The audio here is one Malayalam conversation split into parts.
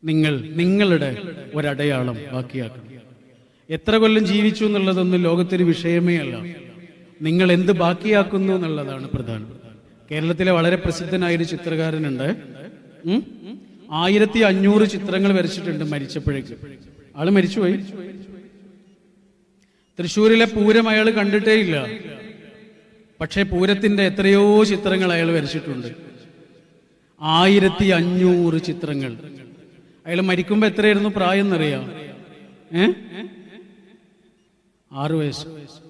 നിങ്ങൾ നിങ്ങളുടെ ഒരടയാളം ബാക്കിയാക്കണം എത്ര കൊല്ലം ജീവിച്ചു എന്നുള്ളതൊന്നും ലോകത്തൊരു വിഷയമേ അല്ല നിങ്ങൾ എന്ത് ബാക്കിയാക്കുന്നു എന്നുള്ളതാണ് പ്രധാനം കേരളത്തിലെ വളരെ പ്രസിദ്ധനായ ഒരു ചിത്രകാരനുണ്ട് ഉം? ആയിരത്തി അഞ്ഞൂറ് ചിത്രങ്ങൾ വരച്ചിട്ടുണ്ട് മരിച്ചപ്പോഴേക്ക് ആള് മരിച്ചുപോയി തൃശ്ശൂരിലെ പൂരം അയാൾ കണ്ടിട്ടേ ഇല്ല പക്ഷേ പൂരത്തിന്റെ എത്രയോ ചിത്രങ്ങൾ അയാൾ വരച്ചിട്ടുണ്ട് ആയിരത്തി അഞ്ഞൂറ് ചിത്രങ്ങൾ അയാൾ മരിക്കുമ്പോ എത്രയായിരുന്നു പ്രായം എന്നറിയാം ഏ ആറു വയസ്സ്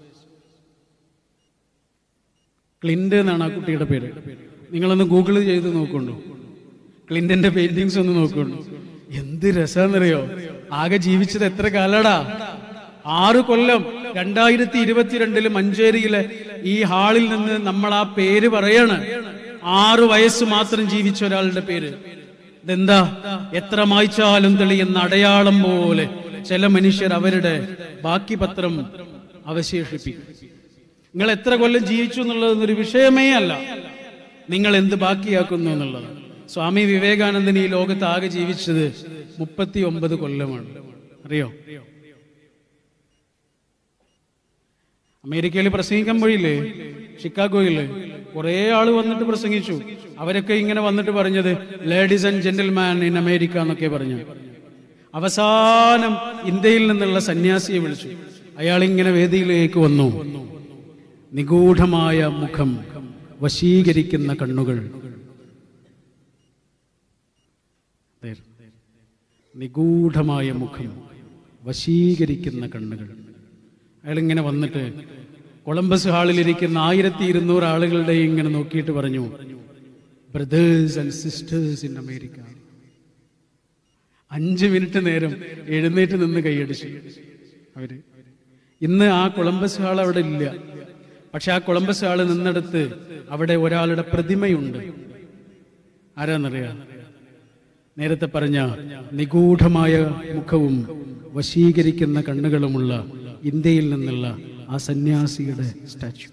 ക്ലിന്റ് എന്നാണ് ആ കുട്ടിയുടെ പേര് നിങ്ങളൊന്ന് ഗൂഗിൾ ചെയ്ത് നോക്കുള്ളൂ ക്ലിന്റിന്റെ പെയിന്റിങ്സ് ഒന്ന് നോക്കുള്ളൂ എന്ത് രസാന്നറിയോ ആകെ ജീവിച്ചത് എത്ര കാലടാ ആറ് കൊല്ലം രണ്ടായിരത്തി ഇരുപത്തിരണ്ടില് മഞ്ചേരിയിലെ ഈ ഹാളിൽ നിന്ന് നമ്മൾ ആ പേര് പറയാണ് ആറു വയസ്സ് മാത്രം ജീവിച്ച ഒരാളുടെ പേര് ഇതെന്താ എത്ര മായ്ച്ചാലും തെളിയുന്ന അടയാളം പോലെ ചില മനുഷ്യർ അവരുടെ ബാക്കി പത്രം അവശേഷിപ്പിക്കും നിങ്ങൾ എത്ര കൊല്ലം ജീവിച്ചു എന്നുള്ളത് ഒരു വിഷയമേ അല്ല നിങ്ങൾ എന്ത് ബാക്കിയാക്കുന്നു എന്നുള്ളത് സ്വാമി വിവേകാനന്ദൻ ഈ ലോകത്ത് ആകെ ജീവിച്ചത് മുപ്പത്തി ഒമ്പത് കൊല്ലമാണ് അറിയോ അമേരിക്കയിൽ പ്രസംഗിക്കാൻ പോയില്ലേ ഷിക്കാഗോയില് കുറെ ആള് വന്നിട്ട് പ്രസംഗിച്ചു അവരൊക്കെ ഇങ്ങനെ വന്നിട്ട് പറഞ്ഞത് ladies and gentleman in America എന്നൊക്കെ പറഞ്ഞു അവസാനം ഇന്ത്യയിൽ നിന്നുള്ള സന്യാസിയെ വിളിച്ചു അയാൾ ഇങ്ങനെ വേദിയിലേക്ക് വന്നു നിഗൂഢമായ മുഖം വശീകരിക്കുന്ന കണ്ണുകൾ ദേ, നിഗൂഢമായ മുഖം വശീകരിക്കുന്ന കണ്ണുകൾ അയാൾ ഇങ്ങനെ വന്നിട്ട് കൊളംബസ് ഹാളിലിരിക്കുന്ന ആയിരത്തി ഇരുന്നൂറ് ആളുകളുടെ ഇങ്ങനെ നോക്കിയിട്ട് പറഞ്ഞു brothers and sisters in America അഞ്ച് മിനിറ്റ് നേരം എഴുന്നേറ്റ് നിന്ന് കൈയടിച്ചു അവര് ഇന്ന് ആ കൊളംബസ് ഹാൾ അവിടെ ഇല്ല പക്ഷെ ആ കൊളംബസ് ഹാള് നിന്നിടത്ത് അവിടെ ഒരാളുടെ പ്രതിമയുണ്ട് ആരാന്നറിയാം നേരത്തെ പറഞ്ഞ നിഗൂഢമായ മുഖവും വശീകരിക്കുന്ന കണ്ണുകളുമുള്ള ഇന്ത്യയിൽ നിന്നുള്ള ആ സന്യാസിയുടെ സ്റ്റാച്ചു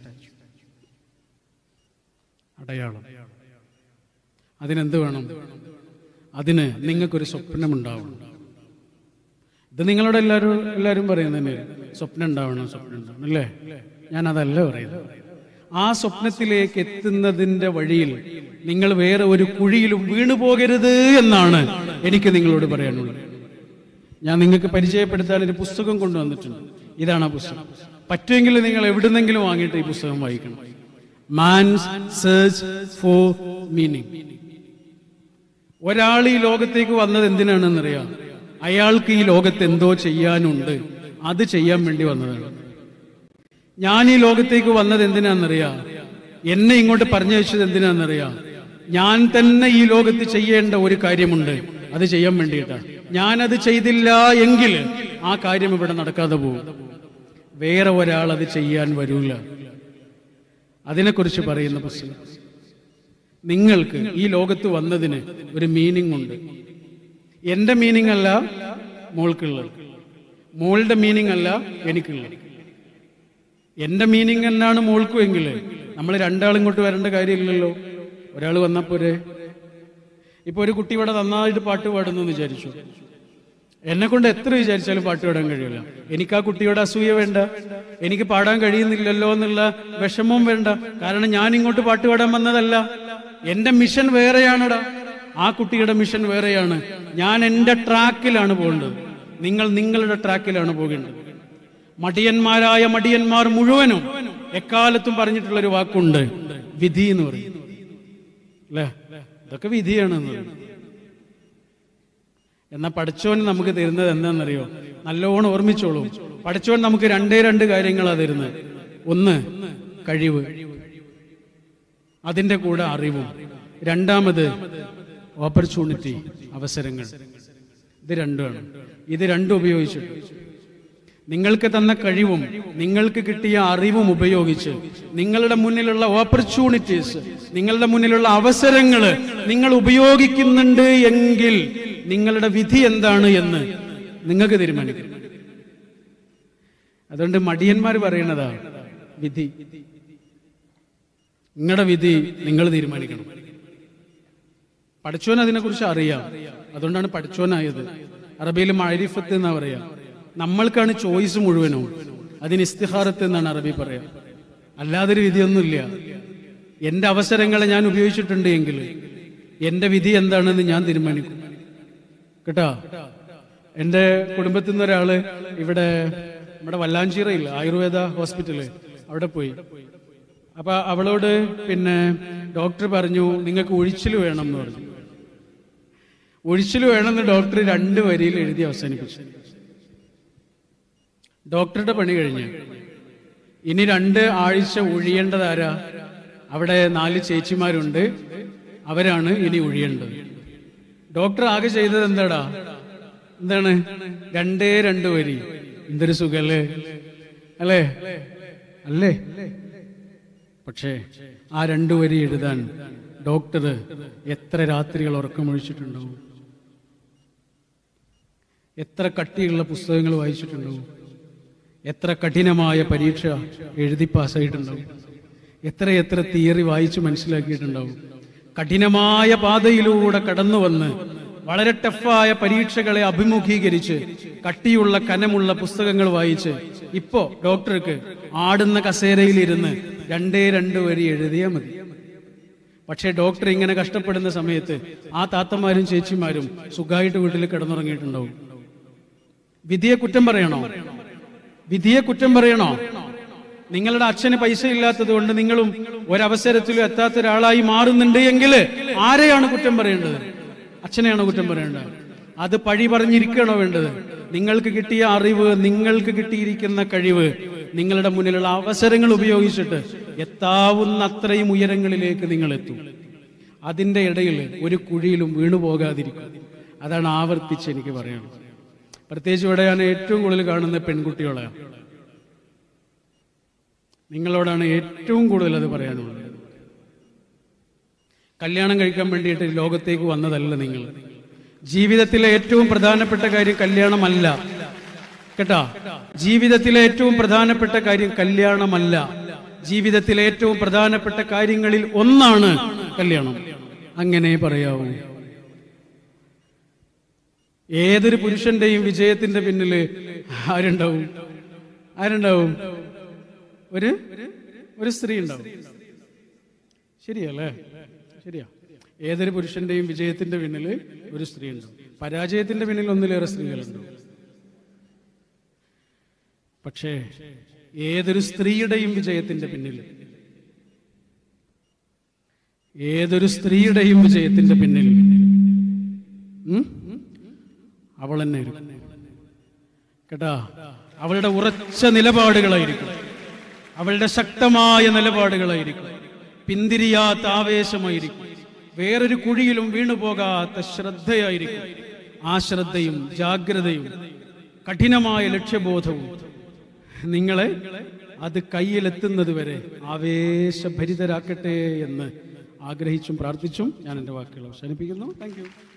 അടയാളം അതിനെന്ത് വേണം അതിന് നിങ്ങൾക്കൊരു സ്വപ്നമുണ്ടാവണം ഇത് നിങ്ങളോട് എല്ലാവരും എല്ലാവരും പറയുന്നതന്നെ സ്വപ്നം ഉണ്ടാവണം സ്വപ്നം ഉണ്ടാവണം അല്ലേ ഞാൻ അതല്ല പറയുന്നത് ആ സ്വപ്നത്തിലേക്ക് എത്തുന്നതിന്റെ വഴിയിൽ നിങ്ങൾ വേറെ ഒരു കുഴിയിലും വീണു പോകരുത് എന്നാണ് എനിക്ക് നിങ്ങളോട് പറയാനുള്ളത് ഞാൻ നിങ്ങൾക്ക് പരിചയപ്പെടുത്താൻ ഒരു പുസ്തകം കൊണ്ടുവന്നിട്ടുണ്ട് ഇതാണ് ആ പുസ്തകം പറ്റുമെങ്കിൽ നിങ്ങൾ എവിടുന്നെങ്കിലും വാങ്ങിയിട്ട് ഈ പുസ്തകം വായിക്കണം മാൻസ് സെർച്ച് ഫോർ മീനിങ് ഒരാൾ ഈ ലോകത്തേക്ക് വന്നത് എന്തിനാണെന്നറിയാം അയാൾക്ക് ഈ ലോകത്ത് എന്തോ ചെയ്യാനുണ്ട് അത് ചെയ്യാൻ വേണ്ടി വന്നതാണ് ഞാൻ ഈ ലോകത്തേക്ക് വന്നത് എന്തിനാണെന്നറിയാം എന്നെ ഇങ്ങോട്ട് പറഞ്ഞു വെച്ചത് എന്തിനാണെന്നറിയാം ഞാൻ തന്നെ ഈ ലോകത്ത് ചെയ്യേണ്ട ഒരു കാര്യമുണ്ട് അത് ചെയ്യാൻ വേണ്ടിയിട്ടാണ് ഞാനത് ചെയ്തില്ല എങ്കിൽ ആ കാര്യം ഇവിടെ നടക്കാതെ പോകും വേറെ ഒരാൾ അത് ചെയ്യാൻ വരൂല അതിനെക്കുറിച്ച് പറയുന്ന പുസ്തകം നിങ്ങൾക്ക് ഈ ലോകത്ത് വന്നതിന് ഒരു മീനിങ് ഉണ്ട് എന്റെ മീനിങ് അല്ല മോൾക്കുള്ളത് മോളുടെ മീനിങ് അല്ല എനിക്കുള്ളത് എന്റെ മീനിങ് എന്നാണ് മോൾക്കും എങ്കിൽ നമ്മൾ രണ്ടാളും ഇങ്ങോട്ട് വരേണ്ട കാര്യമില്ലല്ലോ ഒരാൾ വന്നപ്പോരെ ഇപ്പൊ ഒരു കുട്ടി ഇവിടെ നന്നായിട്ട് പാട്ട് പാടുന്നു എന്ന് വിചാരിച്ചു എന്നെ കൊണ്ട് എത്ര വിചാരിച്ചാലും പാട്ട് പാടാൻ കഴിയില്ല എനിക്ക് ആ കുട്ടിയോട് അസൂയ വേണ്ട എനിക്ക് പാടാൻ കഴിയുന്നില്ലല്ലോ എന്നുള്ള വിഷമവും വേണ്ട കാരണം ഞാൻ ഇങ്ങോട്ട് പാട്ട് പാടാൻ വന്നതല്ല എന്റെ മിഷൻ വേറെയാണടാ ആ കുട്ടിയുടെ മിഷൻ വേറെയാണ് ഞാൻ എന്റെ ട്രാക്കിലാണ് പോകേണ്ടത് നിങ്ങൾ നിങ്ങളുടെ ട്രാക്കിലാണ് പോകേണ്ടത് മടിയന്മാരായ മടിയന്മാർ മുഴുവനും എക്കാലത്തും പറഞ്ഞിട്ടുള്ള ഒരു വാക്കുണ്ട് വിധി എന്ന് പറയും അല്ലേ ഇതൊക്കെ വിധിയാണെന്ന് പറയും എന്നാ പഠിച്ചോൻ നമുക്ക് തരുന്നത് എന്താണെന്നറിയോ നല്ലോണം ഓർമ്മിച്ചോളൂ പഠിച്ചോൻ നമുക്ക് രണ്ടേ രണ്ട് കാര്യങ്ങളാണ് തരുന്നത് ഒന്ന് കഴിവ് അതിന്റെ കൂടെ അറിവും രണ്ടാമത് ഓപ്പർച്യൂണിറ്റി അവസരങ്ങൾ ഇത് രണ്ടുമാണ് ഇത് രണ്ടും ഉപയോഗിച്ചിട്ട് നിങ്ങൾക്ക് തന്ന കഴിവും നിങ്ങൾക്ക് കിട്ടിയ അറിവും ഉപയോഗിച്ച് നിങ്ങളുടെ മുന്നിലുള്ള ഓപ്പർച്യൂണിറ്റീസ് നിങ്ങളുടെ മുന്നിലുള്ള അവസരങ്ങൾ നിങ്ങൾ ഉപയോഗിക്കുന്നുണ്ട് എങ്കിൽ നിങ്ങളുടെ വിധി എന്താണ് എന്ന് നിങ്ങൾക്ക് തീരുമാനിക്കും അതുകൊണ്ട് മടിയന്മാർ പറയണതാ വിധി നിങ്ങളുടെ വിധി നിങ്ങൾ തീരുമാനിക്കണം പഠിച്ചോൻ അതിനെക്കുറിച്ച് അറിയാം അതുകൊണ്ടാണ് പഠിച്ചോനായത് അറബിയിൽ മഴരിഫത്ത് എന്നാ പറയാ നമ്മൾക്കാണ് ചോയ്സ് മുഴുവനും അതിന് ഇസ്തിഹാറത്ത് എന്നാണ് അറബി പറയാ അല്ലാതൊരു വിധിയൊന്നുമില്ല എന്റെ അവസരങ്ങളെ ഞാൻ ഉപയോഗിച്ചിട്ടുണ്ട് എങ്കിൽ എന്റെ വിധി എന്താണെന്ന് ഞാൻ തീരുമാനിക്കും കേട്ടോ എന്റെ കുടുംബത്തിൽ നിന്ന് ഒരാള് ഇവിടെ നമ്മുടെ വല്ലാഞ്ചിറയില്ല ആയുർവേദ ഹോസ്പിറ്റല് അവിടെ പോയി അപ്പൊ അവളോട് പിന്നെ ഡോക്ടർ പറഞ്ഞു നിങ്ങൾക്ക് ഒഴിച്ചിൽ വേണം എന്ന് പറഞ്ഞു ഒഴിച്ചിൽ വേണമെന്ന് ഡോക്ടർ രണ്ട് വരിയിൽ എഴുതി അവസാനിപ്പിച്ചു ഡോക്ടറുടെ പണി കഴിഞ്ഞു ഇനി രണ്ട് ആഴ്ച ഒഴിയേണ്ടതാരാ അവിടെ നാല് ചേച്ചിമാരുണ്ട് അവരാണ് ഇനി ഒഴിയേണ്ടത് ഡോക്ടർ ആകെ ചെയ്തത് എന്താടാ എന്താണ് രണ്ടേ രണ്ട് വരി എന്തൊരു സുഖല്ലേ അല്ലേ അല്ലേ പക്ഷേ ആ രണ്ടു വരി എഴുതാൻ ഡോക്ടർ എത്ര രാത്രികൾ ഉറക്കമൊഴിച്ചിട്ടുണ്ടാവും എത്ര കട്ടിയുള്ള പുസ്തകങ്ങൾ വായിച്ചിട്ടുണ്ടാവും എത്ര കഠിനമായ പരീക്ഷ എഴുതി പാസ്സായിട്ടുണ്ടാവും എത്ര എത്ര തിയറി വായിച്ച് മനസ്സിലാക്കിയിട്ടുണ്ടാവും കഠിനമായ പാതയിലൂടെ കടന്നു വന്ന് വളരെ ടഫായ പരീക്ഷകളെ അഭിമുഖീകരിച്ച് കട്ടിയുള്ള കനമുള്ള പുസ്തകങ്ങൾ വായിച്ച് ഇപ്പോ ഡോക്ടർക്ക് ആടുന്ന കസേരയിലിരുന്ന് രണ്ടേ രണ്ട് വരി എഴുതിയാൽ മതി പക്ഷേ ഡോക്ടർ ഇങ്ങനെ കഷ്ടപ്പെടുന്ന സമയത്ത് ആ താത്തമാരും ചേച്ചിമാരും സുഖമായിട്ട് വീട്ടിൽ കിടന്നുറങ്ങിയിട്ടുണ്ടാവും വിധിയെ കുറ്റം പറയണോ വിധിയെ കുറ്റം പറയണോ നിങ്ങളുടെ അച്ഛന് പൈസ ഇല്ലാത്തത് കൊണ്ട് നിങ്ങളും ഒരവസരത്തിലും എത്താത്ത ഒരാളായി മാറുന്നുണ്ട് എങ്കിൽ ആരെയാണ് കുറ്റം പറയേണ്ടത് അച്ഛനെയാണോ കുറ്റം പറയേണ്ടത് അത് പഴി പറഞ്ഞിരിക്കണോ വേണ്ടത് നിങ്ങൾക്ക് കിട്ടിയ അറിവ് നിങ്ങൾക്ക് കിട്ടിയിരിക്കുന്ന കഴിവ് നിങ്ങളുടെ മുന്നിലുള്ള അവസരങ്ങൾ ഉപയോഗിച്ചിട്ട് എത്താവുന്ന അത്രയും ഉയരങ്ങളിലേക്ക് നിങ്ങൾ എത്തും അതിന്റെ ഇടയിൽ ഒരു കുഴിയിലും വീണു പോകാതിരിക്കും അതാണ് ആവർത്തിച്ച് എനിക്ക് പറയാനുള്ളത് പ്രത്യേകിച്ച് ഇവിടെ ഞാൻ ഏറ്റവും കൂടുതൽ കാണുന്ന പെൺകുട്ടികളെയാണ് നിങ്ങളോടാണ് ഏറ്റവും കൂടുതൽ അത് പറയാനുള്ളത് കല്യാണം കഴിക്കാൻ വേണ്ടിയിട്ട് ലോകത്തേക്ക് വന്നതല്ല നിങ്ങൾ ജീവിതത്തിലെ ഏറ്റവും പ്രധാനപ്പെട്ട കാര്യം കല്യാണമല്ല കേട്ടാ ജീവിതത്തിലെ ഏറ്റവും പ്രധാനപ്പെട്ട കാര്യം കല്യാണമല്ല ജീവിതത്തിലെ ഏറ്റവും പ്രധാനപ്പെട്ട കാര്യങ്ങളിൽ ഒന്നാണ് കല്യാണം അങ്ങനെ പറയാവൂ ഏതൊരു പുരുഷന്റെയും വിജയത്തിന്റെ പിന്നില് ആരുണ്ടാവും ആരുണ്ടാവും ഒരു ഒരു സ്ത്രീ ഉണ്ടാവും ശരിയല്ലേ ശരിയാ ഏതൊരു പുരുഷന്റെയും വിജയത്തിന്റെ പിന്നില് ഒരു സ്ത്രീ ഉണ്ടാവും പരാജയത്തിന്റെ പിന്നിൽ ഒന്നിലേറെ സ്ത്രീകളുണ്ടാവും പക്ഷേ ഏതൊരു സ്ത്രീയുടെയും വിജയത്തിന്റെ പിന്നിൽ ഏതൊരു സ്ത്രീയുടെയും വിജയത്തിന്റെ പിന്നിൽ ഉം? അവൾ തന്നെ ഇരിക്കും കേട്ടാ അവളുടെ ഉറച്ച നിലപാടുകളായിരിക്കും അവളുടെ ശക്തമായ നിലപാടുകളായിരിക്കും പിന്തിരിയാത്ത ആവേശമായിരിക്കും വേറൊരു കുഴിയിലും വീണുപോകാത്ത ശ്രദ്ധയായിരിക്കും ആ ശ്രദ്ധയും ജാഗ്രതയും കഠിനമായ ലക്ഷ്യബോധവും നിങ്ങളെ അത് കയ്യിലെത്തുന്നത് വരെ ആവേശഭരിതരാക്കട്ടെ എന്ന് ആഗ്രഹിച്ചും പ്രാർത്ഥിച്ചും ഞാൻ എൻ്റെ വാക്കുകൾ അവസാനിപ്പിക്കുന്നു താങ്ക് യു